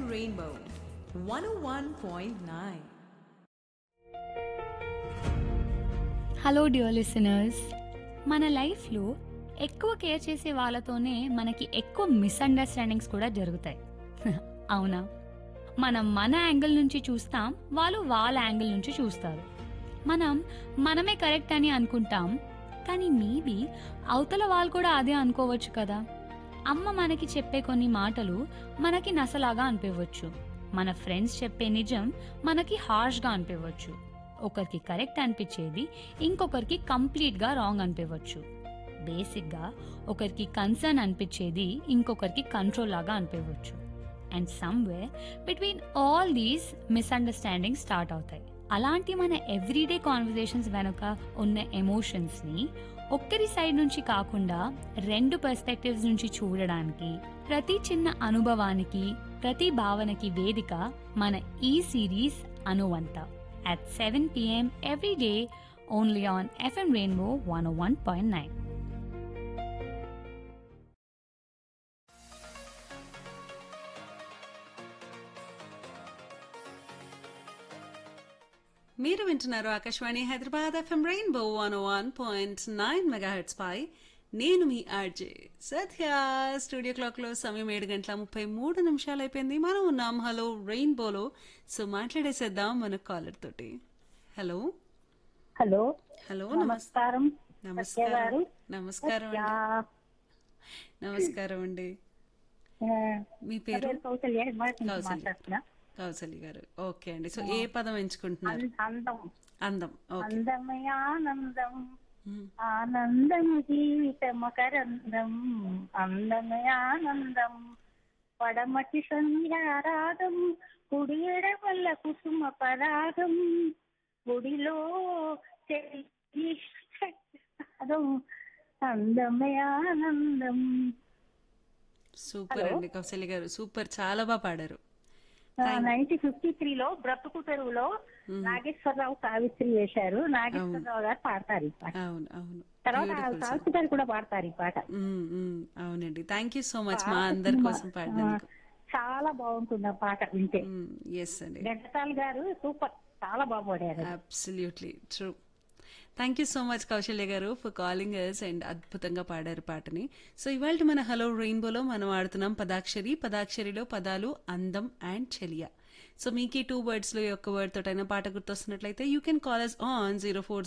Rainbow 101.9. Hello dear listeners మన లైఫ్లో ఎక్కువ కేర్ చేసే వాళ్ళతోనే మనకి ఎక్కువ మిస్అండర్స్టాండింగ్స్ కూడా జరుగుతాయి అవునా మనం మన యాంగిల్ నుంచి చూస్తాం వాళ్ళు వాళ్ళ యాంగిల్ నుంచి చూస్తారు మనం మనమే కరెక్ట్ అని అనుకుంటాం కానీ మేబీ అవతల వాళ్ళు కూడా అదే అనుకోవచ్చు కదా అమ్మ మనకి చెప్పే కొన్ని మాటలు మనకి నసలాగా అనిపించవచ్చు మన ఫ్రెండ్స్ చెప్పే నిజం మనకి హార్ష్గా అనిపించవచ్చు ఒకరికి కరెక్ట్ అనిపించేది ఇంకొకరికి కంప్లీట్గా రాంగ్ అనిపించవచ్చు బేసిక్గా ఒకరికి కన్సర్న్ అనిపించేది ఇంకొకరికి కంట్రోల్ లాగా అనిపించవచ్చు and somewhere between all these misunderstanding start అవుతాయి అలాంటి మన ఎవ్రీడే కాన్వర్జేషన్స్ వెనుక ఉన్న ఎమోషన్స్ని ఒక్కరి సైడ్ నుంచి కాకుండా రెండు పర్స్పెక్టివ్స్ నుంచి చూడడానికి ప్రతి చిన్న అనుభవానికి ప్రతి భావనకి వేదిక మన ఈ సిరీస్ అనువంత at 7 p.m. every day only on FM Rainbow 101.9. మీరు వింటున్నారు Akashvani Hyderabad FM rainbow one one point nine megahertz పై నేను మీ ఆర్జే సత్య స్టూడియో క్లాక్ లో సమయం ఏడు గంటల ముప్పై మూడు నిమిషాలు అయిపోయింది మనం ఉన్నాం హలో రెయిన్బోలో సో మాట్లాడేసేద్దాం మన కాలర్ తోటి హలో హలో హలో నమస్కారం సత్య నమస్కారం గారు నమస్కారం యా, అండి నమస్కారం అండి ఆ, మీ నా పేరు పేరు కౌసల్య హిమాయత్ నుంచి కౌసల్య. మాట్లాడుతున్నా కౌసలి గారు ఓకే అండి సో ఏ పదం ఎంచుకుంటున్నారు అన్- అందం అందం ఓకే అందమే ఆనందం మ్మ్. ఆనందం జీవితమకరందం అందమే ఆనందం పడమటి సంధ్యారాగం కుడి ఎడవల్ల కుసుమ పరాగం గుడిలో చెయ్యి పాదం, అందమే ఆనందం సూపర్ అండి కౌశల్య గారు సూపర్ చాలా బాగా పాడారు నైన్టీన్ ఫిఫ్టీ త్రీ లో బ్రతుకు తెరువులో నాగేశ్వరరావు సావిత్రి వేశారు నాగేశ్వరరావు గారు పాడతారు ఈ పాట అవును అవును తర్వాత Beautiful song. సావిత్రి గారు కూడా పాడతారు ఈ పాట మ్మ్, మ్మ్. అవునండి థ్యాంక్ యూ సో మచ్ మా అందరి కోసం పాడినందుకు ఆ, చాలా బాగుంటుంది ఆ పాట వింటే ఎస్ అండి ఘంటసాల గారు సూపర్ చాలా బాగా పాడారు absolutely true thank you so much Kausalya garu for calling us and అద్భుతంగా పాడారు పాటని సో ఇవాళ మన హలో రెయిన్బోలో మనం ఆడుతున్నాం పదాక్షరి పదాక్షరిలో పదాలు అందం అండ్ చెలియ సో మీకు ఈ టూ వర్డ్స్ లో ఈ ఒక్క వర్డ్ తోటైనా పాట గుర్తొస్తున్నట్లయితే you can call us on zero four